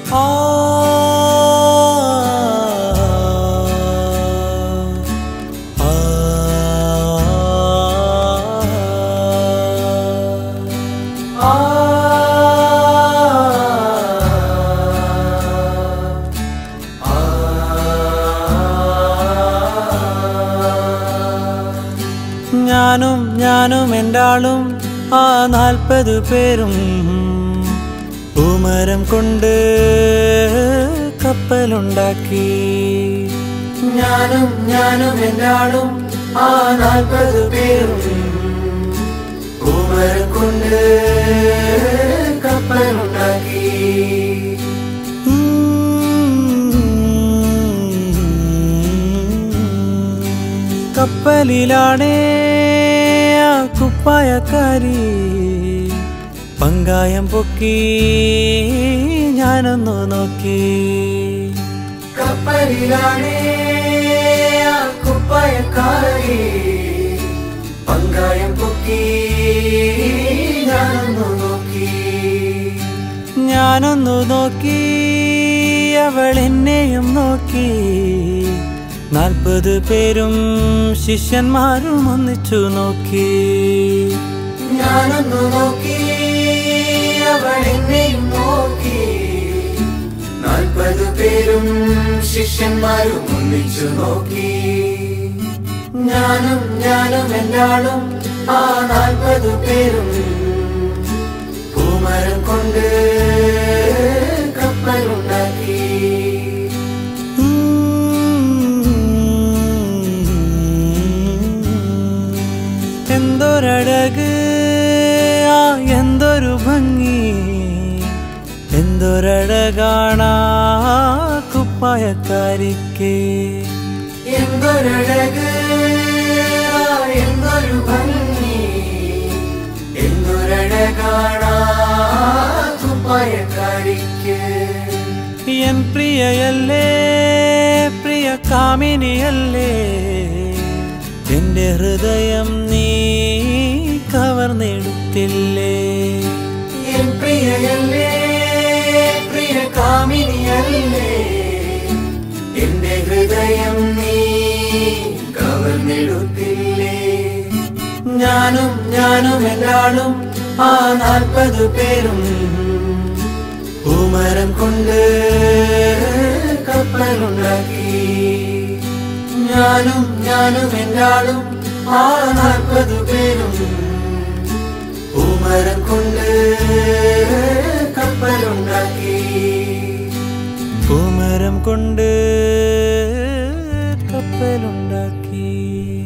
ആ ആ ഞാനും ഞാനും എൻ്റെ ആളും ആ നാൽപ്പത് പേരും പൂമരം കൊണ്ട് കപ്പലുണ്ടാക്കി ഞാനും ഞാനും എൻ്റെ ആളും ആ നാൽപ്പത് പേരും പൂമരം കൊണ്ട് കപ്പലുണ്ടാക്കി കപ്പലിലാണേ ആ കുപ്പായക്കാരി പങ്കായം പൊക്കി ഞാനൊന്നു നോക്കി കപ്പലിലാണേ ആ കുപ്പായക്കാരി പങ്കായം പൊക്കി ഞാനൊന്നു നോക്കി ഞാനൊന്നു നോക്കി അവൾ എന്നെയും നോക്കി നാൽപ്പത് പേരും ശിഷ്യന്മാരും ഒന്നിച്ചു നോക്കി ഞാനൊന്നു നോക്കി അവൾ എന്നെയും നോക്കി നാൽപ്പത് പേരും ശിഷ്യന്മാരും ഒന്നിച്ചു നോക്കി ഞാനും ഞാനും എല്ലാളും ആ നാൽപ്പത് പേരും പൂമരം കൊണ്ട് കപ്പലുണ്ടാക്കി എന്തൊരഴക് ആ എന്തൊരു ഭംഗി എന്തൊരഴകാണാ കുപ്പായക്കാരിക്ക് എന്തൊരഴക് ആ എന്തൊരു ഭംഗി എന്തൊരഴകാണാ കുപ്പായക്കാരിക്ക് എൻ പ്രിയയല്ലേ പ്രിയ കാമിനിയല്ലേ എന്റെ ഹൃദയം നീ കവർന്നെടുത്തില്ലേ എൻ പ്രിയയല്ലേ പ്രിയ കാമിനിയല്ലേ എന്റെ ഹൃദയം നീ കവർന്നെടുത്തില്ലേ ഞാനും ഞാനും എല്ലാളും ആ നാൽപ്പത് പേരും പൂമരം കൊണ്ട് കപ്പലുണ്ടാക്കി ഞാനും ഞാനും എല്ലാളും ആ നാൽപ്പത് പേരും പൂമരം കൊണ്ട് കപ്പലുണ്ടാക്കി പൂമരം കൊണ്ട് കപ്പലുണ്ടാക്കി